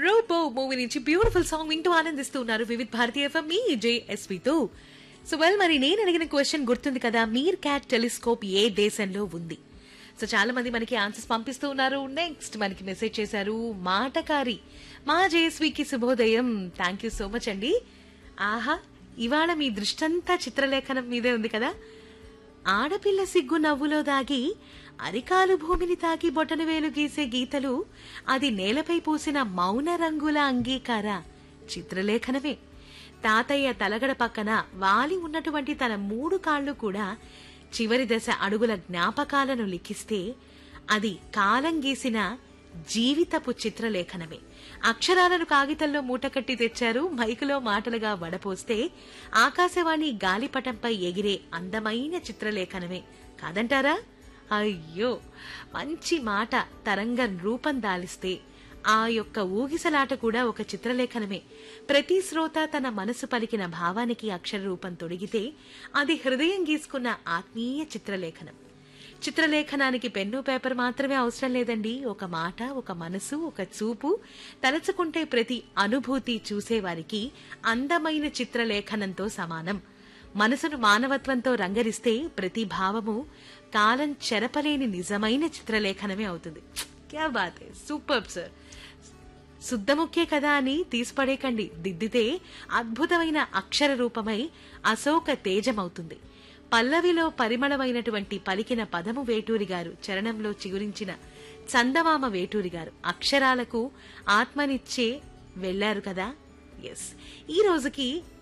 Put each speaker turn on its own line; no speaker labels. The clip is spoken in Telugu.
రోబో మూవీ నుంచి బ్యూటిఫుల్ సాంగ్ వింటూ ఆనందిస్తున్నారు వివిధ్ భారతీయ ఎఫ్ఎం మీ జేఎస్వితో సో వెల్ మరి నేను అడిగిన క్వశ్చన్ గుర్తుంది కదా మీర్ క్యాట్ టెలిస్కోప్ ఏ దేశంలో ఉంది సో చాలా మంది మనకి ఆన్సర్స్ పంపిస్తూ ఉన్నారు నెక్స్ట్ మనకి మెసేజ్ చేశారు మాటకారి మా జేఎస్వికి శుభోదయం థ్యాంక్ యూ సో మచ్ అండి ఆహా ఇవాళ మీ దృష్టంతా చిత్రలేఖనం మీదే ఉంది కదా ఆడపిల్ల సిగ్గు నవ్వులో దాగి అరికాలు భూమిని తాకి బొటన వేలు గీసే గీతలు అది నేలపై పూసిన మౌన రంగుల అంగీకార చిత్రలేఖనమే తాతయ్య తలగడ పక్కన వాలి ఉన్నటువంటి తన మూడు కాళ్ళు కూడా చివరి దశ అడుగుల జ్ఞాపకాలను లిఖిస్తే అది కాలం గీసిన జీవితపు చిత్రలేఖనమే అక్షరాలను కాగితంలో మూటకట్టి తెచ్చారు మైకులో మాటలుగా వడపోస్తే ఆకాశవాణి గాలిపటంపై ఎగిరే అందమైన చిత్రలేఖనమే కాదంటారా అయ్యో మంచి మాట తరంగం రూపం దాలిస్తే ఆ యొక్క ఊగిసలాట కూడా ఒక చిత్రలేఖనమే ప్రతి శ్రోత తన మనసు పలికిన భావానికి అక్షర రూపం తొడిగితే అది హృదయం గీసుకున్న ఆత్మీయ చిత్రలేఖనం చిత్రలేఖనానికి పెన్ను పేపర్ మాత్రమే అవసరం లేదండి ఒక మాట ఒక మనసు ఒక చూపు తలచుకుంటే ప్రతి అనుభూతి చూసేవారికి అందమైన చిత్రలేఖనంతో సమానం మనసును మానవత్వంతో రంగరిస్తే ప్రతి భావము కాలం చెరపలేని నిజమైన చిత్రలేఖనమే అవుతుంది క్యా బాత్ సూపర్ సార్ శుద్ధముఖ్యే కదా అని తీసిపడేకండి దిద్దితే అద్భుతమైన అక్షర రూపమై అశోక తేజమవుతుంది పల్లవిలో పరిమళమైనటువంటి పలికిన పదము వేటూరి గారు చరణంలో చిగురించిన చందమామ వేటూరి గారు అక్షరాలకు ఆత్మనిచ్చే వెళ్లారు కదా ఎస్ ఈ రోజుకి